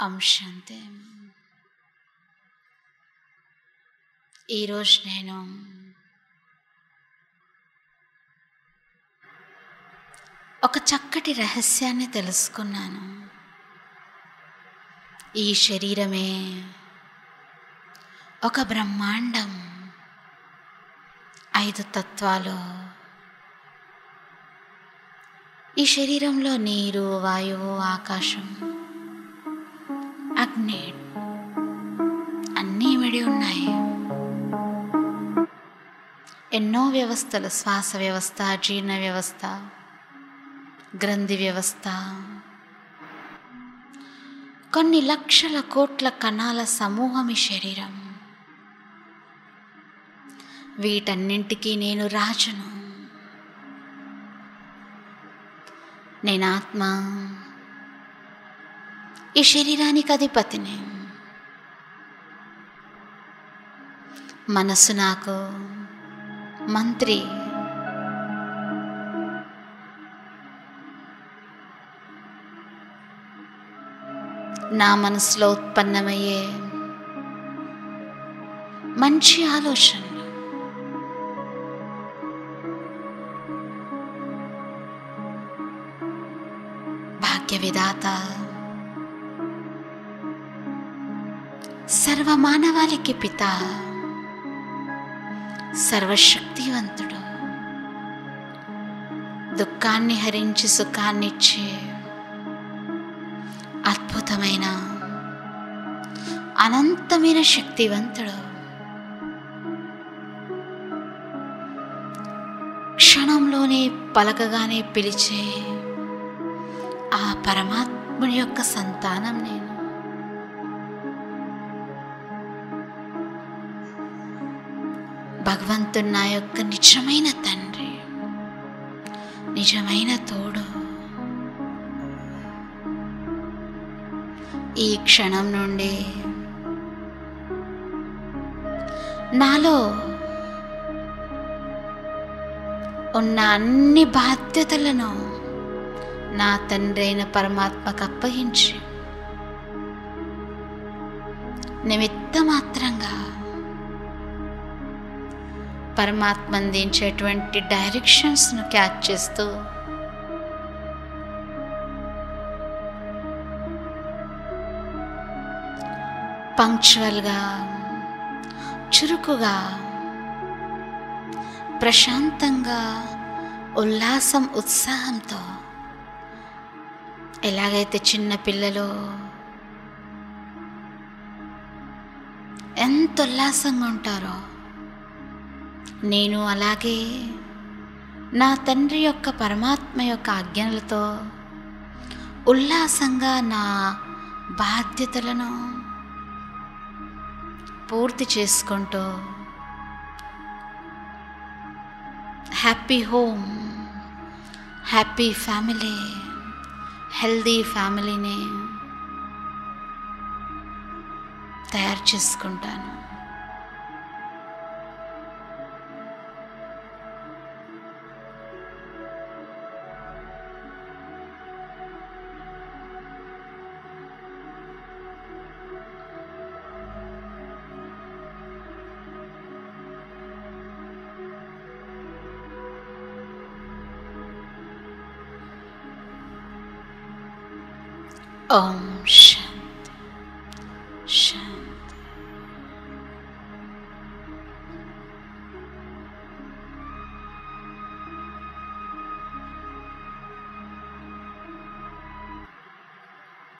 ఓం శాంతి ఈరోజు నేను ఒక చక్కటి రహస్యాన్ని తెలుసుకున్నాను ఈ శరీరమే ఒక బ్రహ్మాండం ఐదు తత్వాలు ఈ శరీరంలో నీరు వాయువు ఆకాశం అగ్ని అన్నీ ఇమిడి ఉన్నాయి ఎన్నో వ్యవస్థలు శ్వాస వ్యవస్థ జీర్ణ వ్యవస్థ గ్రంథి వ్యవస్థ కొన్ని లక్షల కోట్ల కణాల సమూహం ఈ శరీరం వీటన్నింటికీ నేను రాజును నేను ఆత్మ ఈ శరీరానికి అధిపతిని మనసు నాకు మంత్రి నా మనసులో ఉత్పన్నమయ్యే మంచి ఆలోచనలు భాగ్య విధాత సర్వమానవాళికి పిత సర్వశక్తివంతుడు దుఃఖాన్ని హరించి సుఖాన్నిచ్చే అద్భుతమైన అనంతమైన శక్తివంతుడు క్షణంలోనే పలకగానే పిలిచే ఆ పరమాత్ముడి యొక్క సంతానం నేను భగవంతుడు నా యొక్క నిజమైన తండ్రి నిజమైన తోడు ఈ క్షణం నుండి నాలో ఉన్న అన్ని బాధ్యతలను నా తండ్రి అయిన పరమాత్మకు అప్పగించి నిమిత్త మాత్రంగా పరమాత్మ అందించేటువంటి డైరెక్షన్స్ను క్యాచ్ చేస్తూ పంక్చువల్గా చురుకుగా ప్రశాంతంగా ఉల్లాసం ఉత్సాహంతో ఎలాగైతే చిన్న పిల్లలు ఎంత ఉల్లాసంగా ఉంటారో నేను అలాగే నా తండ్రి యొక్క పరమాత్మ యొక్క ఆజ్ఞలతో ఉల్లాసంగా నా బాధ్యతలను పూర్తి చేసుకుంటూ happy home happy family healthy ఫ్యామిలీని తయారు చేసుకుంటాను ఓం శాంతి శాంతి